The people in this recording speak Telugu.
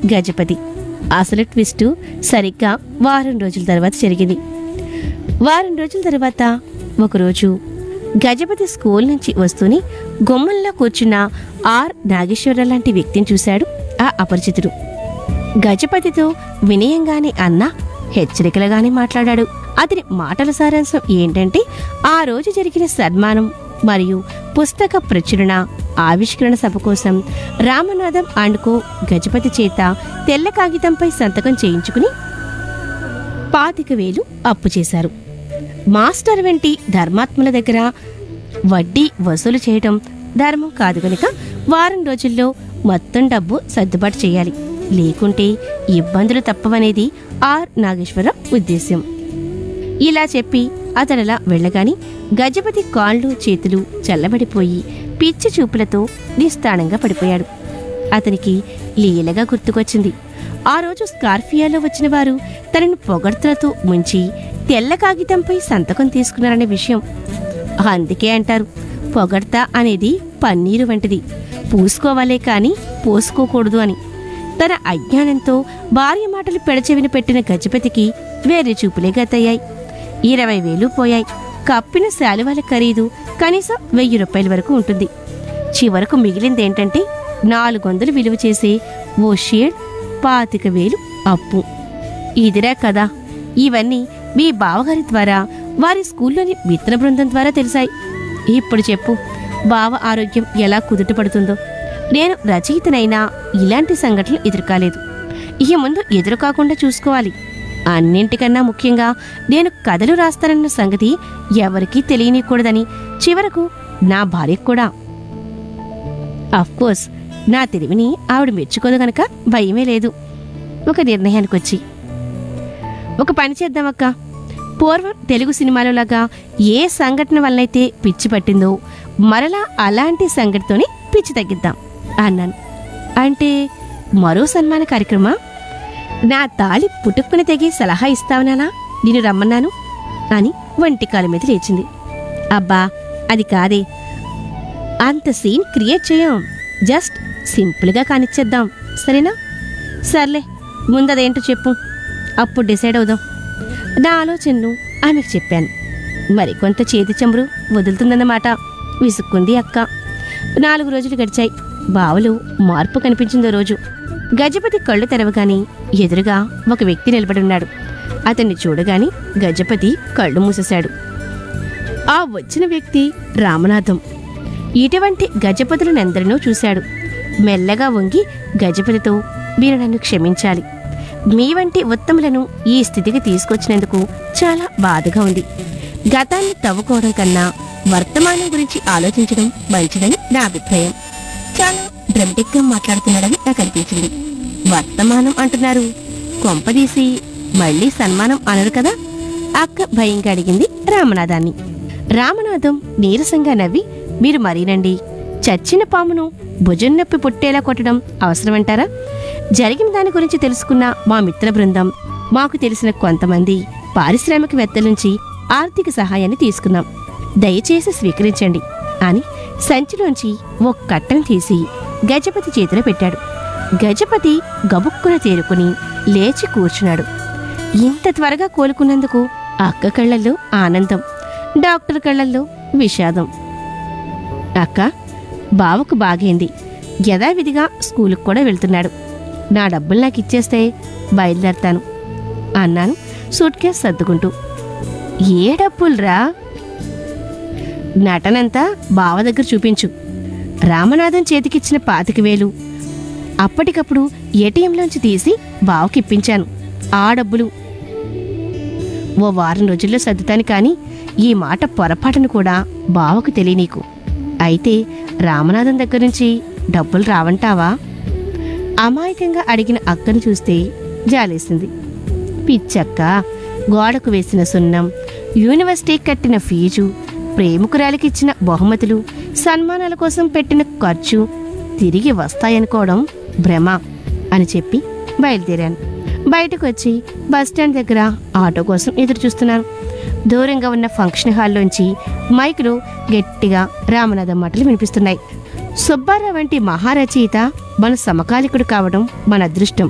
గజపతి అసలు ట్విస్టు సరిగ్గా వారం రోజుల తర్వాత జరిగింది వారం రోజుల తర్వాత ఒకరోజు గజపతి స్కూల్ నుంచి వస్తూనే గుమ్మంలో కూర్చున్న ఆర్ నాగేశ్వరరావు లాంటి వ్యక్తిని చూశాడు ఆ అపరిచితుడు గజపతితో వినయంగానే అన్నా హెచ్చరికలుగానే మాట్లాడాడు అతని మాటల సారాంశం ఏంటంటే ఆ రోజు జరిగిన సన్మానం మరియు పుస్తక ప్రచురణ ఆవిష్కరణ సభ కోసం రామనాథం అండుకో గజపతి చేత తెల్ల కాగితంపై సంతకం చేయించుకుని పాతిక వేలు అప్పు చేశారు మాస్టర్ వంటి ధర్మాత్ముల దగ్గర వడ్డీ వసూలు చేయటం ధర్మం కాదు గనుక వారం రోజుల్లో మొత్తం డబ్బు సర్దుబాటు చేయాలి లేకుంటే ఇబ్బందులు తప్పవనేది ఆర్ నాగేశ్వరరావు ఉద్దేశ్యం ఇలా చెప్పి అతడలా వెళ్ళగాని గజపతి కాళ్ళు చేతులు చల్లబడిపోయి పిచ్చి చూపులతో నిస్తాణంగా పడిపోయాడు అతనికి లీలగా గుర్తుకొచ్చింది ఆ రోజు స్కార్ఫియాలో వచ్చిన వారు తనను పొగడ్తలతో ముంచి తెల్ల కాగితంపై సంతకం తీసుకున్నారనే విషయం అందుకే అంటారు పొగడ్త అనేది పన్నీరు వంటిది పూసుకోవాలే కాని పోసుకోకూడదు అని తన అజ్ఞానంతో భార్య మాటలు పెడచెవిన పెట్టిన గజపతికి వేరే చూపులే గతయ్యాయి ఇరవై వేలు పోయాయి కప్పిన శాలువాల ఖరీదు కనీసం వెయ్యి రూపాయల వరకు ఉంటుంది చివరకు మిగిలిందేంటంటే నాలుగు వందలు విలువ చేసే ఓ షేడ్ పాతిక వేలు అప్పు ఇదిరా కదా ఇవన్నీ మీ బావగారి ద్వారా వారి స్కూల్లోని మిత్ర బృందం ద్వారా తెలిసాయి ఇప్పుడు చెప్పు బావ ఆరోగ్యం ఎలా కుదుట పడుతుందో నేను రచయితనైనా ఇలాంటి సంఘటనలు ఎదురుకాలేదు ఇక ముందు ఎదురు కాకుండా చూసుకోవాలి అన్నింటికన్నా ముఖ్యంగా నేను కథలు రాస్తానన్న సంగతి ఎవరికీ తెలియనికూడదని చివరకు నా భార్యకు కూడా కోర్స్ నా తెలివిని ఆవిడ మెచ్చుకోదు గనక భయమే లేదు ఒక నిర్ణయానికి వచ్చి ఒక పని చేద్దామక్క పూర్వం తెలుగు సినిమాలో లాగా ఏ సంఘటన వల్లైతే పిచ్చి పట్టిందో మరలా అలాంటి సంఘటనతోనే పిచ్చి తగ్గిద్దాం అన్నాను అంటే మరో సన్మాన కార్యక్రమా నా తాళి పుట్టుక్కుని తెగి సలహా ఇస్తావనానా నేను రమ్మన్నాను అని వంటికాల మీద లేచింది అబ్బా అది కాదే అంత సీన్ క్రియేట్ చేయం జస్ట్ సింపుల్గా కానిచ్చేద్దాం సరేనా సర్లే ముందదేంటో చెప్పు అప్పుడు డిసైడ్ అవుదాం నా ఆలోచనను ఆమెకు చెప్పాను మరికొంత చేతి చెంబురు వదులుతుందన్నమాట విసుక్కుంది అక్క నాలుగు రోజులు గడిచాయి బావలో మార్పు కనిపించిందో రోజు గజపతి కళ్ళు తెరవగానే ఎదురుగా ఒక వ్యక్తి నిలబడున్నాడు అతన్ని చూడగానే గజపతి కళ్ళు మూసేశాడు ఆ వచ్చిన వ్యక్తి రామనాథం ఇటువంటి గజపతులనందరినూ చూశాడు మెల్లగా వంగి గజపతితో మీరు నన్ను క్షమించాలి మీ వంటి ఉత్తములను ఈ స్థితికి తీసుకొచ్చినందుకు చాలా బాధగా ఉంది గతాన్ని తవ్వుకోవడం కన్నా వర్తమానం గురించి ఆలోచించడం మంచిదని నా అభిప్రాయం చాలా డ్రమటిక్ గా మాట్లాడుతున్నాడని నాకు అనిపించింది వర్తమానం అంటున్నారు కొంపదీసి మళ్ళీ సన్మానం అనరు కదా అక్క భయంగా అడిగింది రామనాథాన్ని రామనాథం నీరసంగా నవ్వి మీరు మరీనండి చచ్చిన పామును భుజం నొప్పి పుట్టేలా కొట్టడం అవసరమంటారా జరిగిన దాని గురించి తెలుసుకున్న మా మిత్ర బృందం మాకు తెలిసిన కొంతమంది పారిశ్రామికవేత్తల నుంచి ఆర్థిక సహాయాన్ని తీసుకున్నాం దయచేసి స్వీకరించండి అని సంచిలోంచి ఒక కట్టను తీసి గజపతి చేతిలో పెట్టాడు గజపతి గబుక్కున తేరుకుని లేచి కూర్చున్నాడు ఇంత త్వరగా కోలుకున్నందుకు అక్క కళ్ళల్లో ఆనందం డాక్టర్ కళ్ళల్లో విషాదం అక్క బావకు బాగైంది యథావిధిగా స్కూలుకు కూడా వెళ్తున్నాడు నా డబ్బులు నాకు ఇచ్చేస్తే బయలుదేరతాను అన్నాను సూట్ కేస్ సర్దుకుంటూ ఏ డబ్బులరా నటనంతా బావ దగ్గర చూపించు రామనాథం చేతికిచ్చిన పాతిక వేలు అప్పటికప్పుడు ఏటీఎంలోంచి తీసి బావకి ఇప్పించాను ఆ డబ్బులు ఓ వారం రోజుల్లో సర్దుతాను కానీ ఈ మాట పొరపాటును కూడా బావకు తెలియనీకు అయితే రామనాథం దగ్గర నుంచి డబ్బులు రావంటావా అమాయకంగా అడిగిన అక్కను చూస్తే జాలేసింది పిచ్చక్క గోడకు వేసిన సున్నం యూనివర్సిటీ కట్టిన ఫీజు ప్రేమికురాలికి ఇచ్చిన బహుమతులు సన్మానాల కోసం పెట్టిన ఖర్చు తిరిగి వస్తాయనుకోవడం భ్రమ అని చెప్పి బయలుదేరాను బయటకు వచ్చి బస్టాండ్ దగ్గర ఆటో కోసం ఎదురు చూస్తున్నాను దూరంగా ఉన్న ఫంక్షన్ హాల్లోంచి మైకులో గట్టిగా రామనాథం మాటలు వినిపిస్తున్నాయి సుబ్బారావు వంటి మహారచయిత మన సమకాలికుడు కావడం మన అదృష్టం